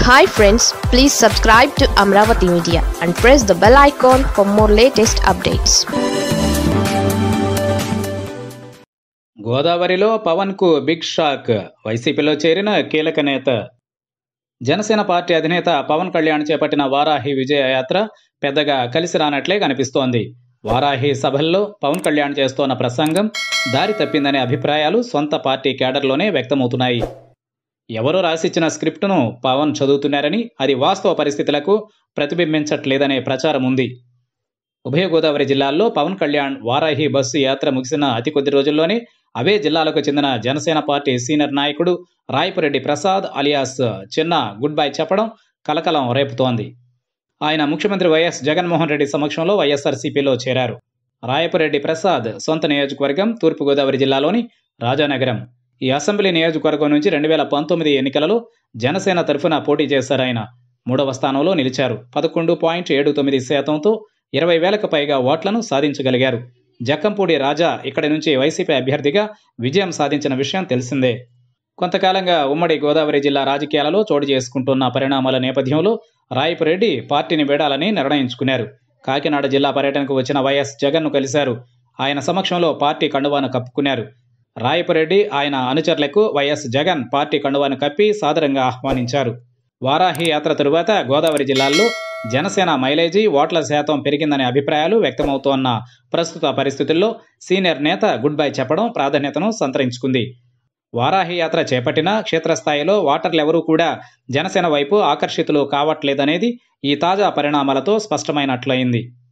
hi friends please subscribe to Amaravati media and press the bell icon for more latest updates గోదావరిలో పవన్కు big shock వైసీపీలో చేరిన కీలక నేత జనసేన పార్టీ అధినేత పవన్ కళ్యాణ్ చేపట్టిన వారాహి విజయ యాత్ర పెద్దగా కలిసి రానట్లే కనిపిస్తోంది వారాహి సభల్లో పవన్ కళ్యాణ్ చేస్తోన్న ప్రసంగం దారి తప్పిందనే అభిప్రాయాలు సొంత పార్టీ కేడర్లోనే వ్యక్తమవుతున్నాయి ఎవరో రాసిచ్చిన స్క్రిప్టును పవన్ చదువుతున్నారని అది వాస్తవ పరిస్థితులకు ప్రతిబింబించట్లేదనే ప్రచారం ఉంది ఉభయ గోదావరి జిల్లాల్లో పవన్ కళ్యాణ్ వారాహి బస్సు యాత్ర ముగిసిన అతి కొద్ది రోజుల్లోనే అవే జిల్లాలకు చెందిన జనసేన పార్టీ సీనియర్ నాయకుడు Rayapureddy Prasad alias Chinna good bye చెప్పడం కలకలం రేపుతోంది ఆయన ముఖ్యమంత్రి వైఎస్ జగన్మోహన్ రెడ్డి సమక్షంలో వైఎస్ఆర్సీపీలో చేరారు రాయపురెడ్డి ప్రసాద్ సొంత నియోజకవర్గం తూర్పుగోదావరి జిల్లాలోని రాజానగరం ఈ అసెంబ్లీ నియోజకవర్గం నుంచి రెండు వేల పంతొమ్మిది ఎన్నికలలో జనసేన తరఫున పోటీ చేశారు ఆయన మూడవ స్థానంలో నిలిచారు పదకొండు పాయింట్ ఏడు తొమ్మిది శాతంతో ఇరవై వేలకు పైగా ఓట్లను సాధించగలిగారు జక్కంపూడి రాజా ఇక్కడి నుంచి వైసీపీ అభ్యర్థిగా విజయం సాధించిన విషయం తెలిసిందే కొంతకాలంగా ఉమ్మడి గోదావరి జిల్లా రాజకీయాలలో చోటు చేసుకుంటున్న పరిణామాల నేపథ్యంలో రాయపురెడ్డి పార్టీని వీడాలని నిర్ణయించుకున్నారు కాకినాడ జిల్లా పర్యటనకు వచ్చిన వైఎస్ జగన్ను కలిశారు ఆయన సమక్షంలో పార్టీ కండువాను కప్పుకున్నారు రాయపురెడ్డి ఆయన అనుచరులకు వైఎస్ జగన్ పార్టీ కండువాను కప్పి సాదరంగా ఆహ్వానించారు వారాహి యాత్ర తరువాత గోదావరి జిల్లాల్లో జనసేన మైలేజీ ఓట్ల శాతం పెరిగిందనే అభిప్రాయాలు వ్యక్తమవుతోన్న ప్రస్తుత పరిస్థితుల్లో సీనియర్ నేత గుడ్ బై చెప్పడం ప్రాధాన్యతను సంతరించుకుంది వారాహి యాత్ర చేపట్టినా క్షేత్రస్థాయిలో ఓటర్లెవరూ కూడా జనసేన వైపు ఆకర్షితులు కావట్లేదనేది ఈ తాజా పరిణామాలతో స్పష్టమైనట్లయింది